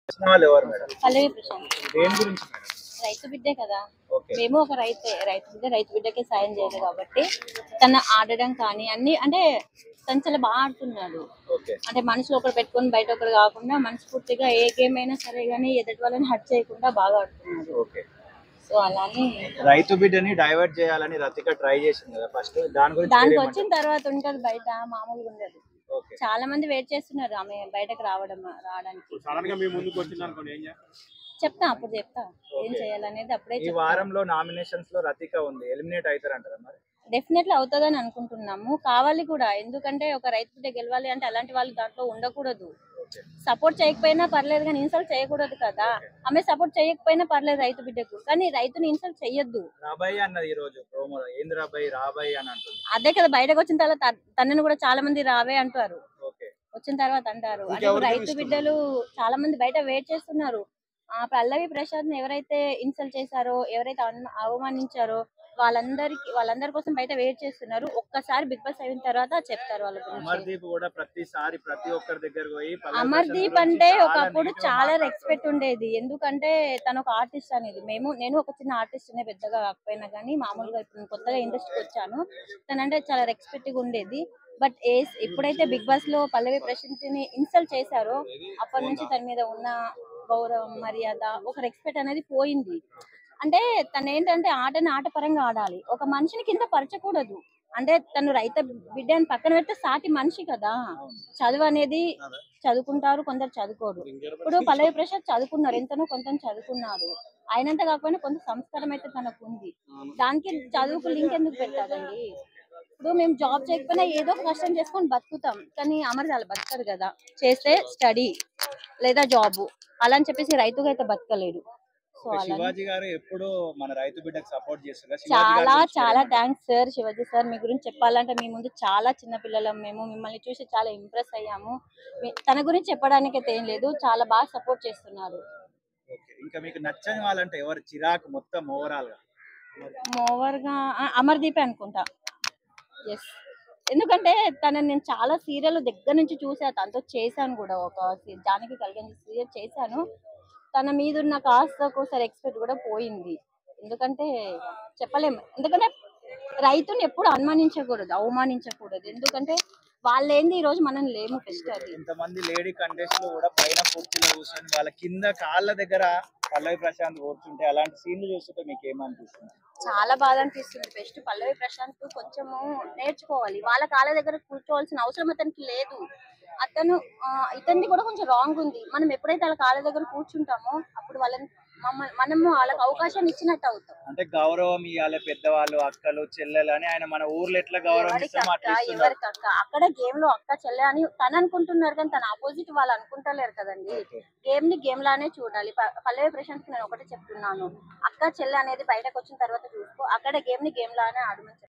వచ్చిన వాళ్ళు ఎవరు మేడం పల్లవి ప్రశాంత్ దేని గురించి మేడం రైతు బిడ్డే కదా ఓకే మేము ఒక రైతే రైతు బిడ్డ రైతు బిడ్డకే సాయం చేయాలి కాబట్టి తను ఆడడం కానీ అన్ని అంటే తను చాలా బాగా ఆడుతున్నాడు ఓకే అంటే మనసులో ఒకటి పెట్టుకొని బయట ఒకటి కాకుండా మనస్ఫూర్తిగా ఏ గేమ్ అయినా సరే కానీ ఎదుటి వాళ్ళని హట్ చేయకుండా బాగా ఆడుతున్నాడు ఓకే సో అలానే రైతు బిడ్డని డైవర్ట్ చేయాలని రతిక ట్రై చేసింది కదా ఫస్ట్ దాని గురించి దానికి మీరేమంటారు? వచ్చిన తర్వాత ఉంటది బయట మామూలుగా ఉండదు ఓకే చాలా మంది వెయిట్ చేస్తున్నారు ఆమె బయటకు రావడం రావడానికి సడన్ గా మీ ముందుకు వచ్చింది అనుకోండి ఏం చేయాలి చెప్తా అప్పుడు చెప్తా ఏం చేయాలనేది అప్పుడే ఈ వారంలో నామినేషన్స్ లో రతిక ఉంది ఎలిమినేట్ అవుతారంటారా మరి డెఫినెట్లీ అవుతుందని అనుకుంటున్నాము కావాలి కూడా ఎందుకంటే ఒక రైతు బిడ్డ గెలవాలి అంటే అలాంటి వాళ్ళు దాంట్లో ఉండకూడదు ఓకే సపోర్ట్ చేయకపోయినా పర్లేదు కానీ ఇన్సల్ట్ చేయకూడదు కదా ఆమె సపోర్ట్ చేయకపోయినా పర్లేదు రైతు బిడ్డకు కానీ రైతుని ఇన్సల్ట్ చేయొద్దు రాబాయి అన్నది ఈ రోజు ప్రోమో ఏంది రాబాయి రాబాయి అని అంటుంది అదే కదా బయటకు వచ్చిన తర్వాత త- తనని కూడా చాలా మంది రావే అంటారు ఓకే వచ్చిన తర్వాత అంటారు అంటే ఇప్పుడు రైతు బిడ్డలు చాలా మంది బయట వెయిట్ చేస్తున్నారు ఆ పల్లవి ప్రసాద్ ఎవరైతే ఇన్సల్ట్ చేశారో ఎవరైతే అన్- అవమానించారో వాళ్ళందరికి వాళ్ళందరి కోసం బయట వెయిట్ చేస్తున్నారు ఒక్కసారి బిగ్ బాస్ అయిన తర్వాత చెప్తారు వాళ్ళ గురించి అమర్దీప్ కూడా ప్రతిసారి ప్రతి ఒక్కరి దగ్గరకు పోయి పల్లవి అమర్దీప్ ప్రశాంత్ అంటే గురించి చాలా ఒకప్పుడు negative గా చాలా మాట్లాడతాడు. రెస్పెక్ట్ ఉండేది ఎందుకంటే తను ఒక ఆర్టిస్ట్ అనేది మేము నేను ఒక చిన్న ఆర్టిస్ట్ నే పెద్దగా కాకపోయినా కానీ మామూలుగా ఇప్పుడు నేను కొత్తగా ఇండస్ట్రీకి వచ్చాను తనంటే చాలా రెస్పెక్ట్ గా ఉండేది బట్ ఏ ఎప్పుడైతే బిగ్ బాస్ లో పల్లవి ప్రశాంత్ ని ఇన్సల్ట్ చేశారో అప్పటి నుంచి తన మీద ఉన్న గౌరవం మర్యాద ఒక రెస్పెక్ట్ అనేది పోయింది అంటే తను ఏంటంటే ఆటని ఆట పరంగా ఆడాలి ఒక మనిషిని కింద పరచకూడదు అంటే తను రైత బిడ్డ అని పక్కన పెడితే సాటి మనిషి కదా చదువు అనేది చదువుకుంటారు కొందరు చదువుకోరు ఇప్పుడు పల్లవి ప్రసాద్ చదువుకున్నారు ఎంతనో కొంత చదువుకున్నారు అయినంత కాకపోయినా కొంత సంస్కారం అయితే తనకు ఉంది దానికి చదువుకు లింక్ ఎందుకు పెట్టాలండి ఇప్పుడు మేము జాబ్ చేయకపోయినా ఏదో ఒక కష్టం చేసుకొని బతుకుతాం కానీ అమర్ అలా బతకరు కదా చేస్తే స్టడీ లేదా జాబ్ అలా అని చెప్పేసి రైతుగా అయితే బతకలేడు సో అలా శివాజీ గారు ఎప్పుడు మన రైతు బిడ్డకు సపోర్ట్ చేస్తారు చాలా చాలా థ్యాంక్స్ సార్ శివాజీ సార్ మీ గురించి చెప్పాలంటే మీ ముందు చాలా చిన్న పిల్లలం మేము మిమ్మల్ని చూసి చాలా ఇంప్రెస్ అయ్యాము మీ- తన గురించి చెప్పడానికి అయితే ఏం లేదు చాలా బాగా సపోర్ట్ చేస్తున్నారు ఇంకా మీకు నచ్చని వాళ్ళంటే ఎవరు చిరాకు మొత్తం ఓవరాల్ గా మోవర్ గా ఆ, అమర్దీపే అనుకుంటా ఎస్ ఎందుకంటే తనని నేను చాలా సీరియల్ దగ్గర నుంచి చూసా తనతో చేశాను కూడా ఒక సీ- జానకి కలిగిన సీరియల్ చేశాను తన మీద ఉన్న కాస్త ఒకసారి ఎక్స్పెక్ట్ కూడా పోయింది ఎందుకంటే చెప్పలేము ఎందుకంటే రైతుని ఎప్పుడు అనుమానించకూడదు అవమానించకూడదు ఎందుకంటే వాళ్ళేంది ఈ రోజు మనం లేము ఫస్ట్ అది ఇంతమంది లేడీ కంటెస్ట్ లో కూడా పైన కుర్చీలో కూర్చొని వాళ్ళ కింద కాళ్ళ దగ్గర పల్లవి ప్రశాంత్ కూర్చుంటే అలాంటి సీన్లు చూస్తుంటే మీకు ఏమనిపిస్తుంది చాలా బాధ అనిపిస్తుంది బెస్ట్ పల్లవి ప్రశాంత్ కొంచెము నేర్చుకోవాలి వాళ్ళ కాళ్ళ దగ్గర కూర్చోవాల్సిన అవసరం అతనికి లేదు అతను ఆ, ఇతనిది కూడా కొంచెం రాంగ్ ఉంది మనం ఎప్పుడైతే వాళ్ళ కాళ్ళ దగ్గర కూర్చుంటామో అప్పుడు వాళ్ళని మమ్మల్ని మనము వాళ్ళకి అవకాశం ఇచ్చినట్టు అవుతాం అంటే గౌరవం ఇవ్వాలి పెద్దవాళ్ళు అక్కలు చెల్లెలు అని ఆయన మన ఊర్లో ఎట్లా గౌరవం ఎవరికి ఇస్తామో అక్క అట్లా ఇస్తున్నారు ఎవరికి అక్క అక్కడ గేమ్ లో అక్క చెల్లె అని తను అనుకుంటున్నారు కానీ తన ఆపోజిట్ వాళ్ళు అనుకుంటలేరు కదండి గేమ్ ని గేమ్ లానే చూడాలి ప- పల్లవి ప్రశాంత్ నేను ఒకటే చెప్తున్నాను అక్క చెల్లె అనేది బయటకు వచ్చిన తర్వాత చూసుకో అక్కడ గేమ్ ని గేమ్ లానే ఆడమని చెప్తాను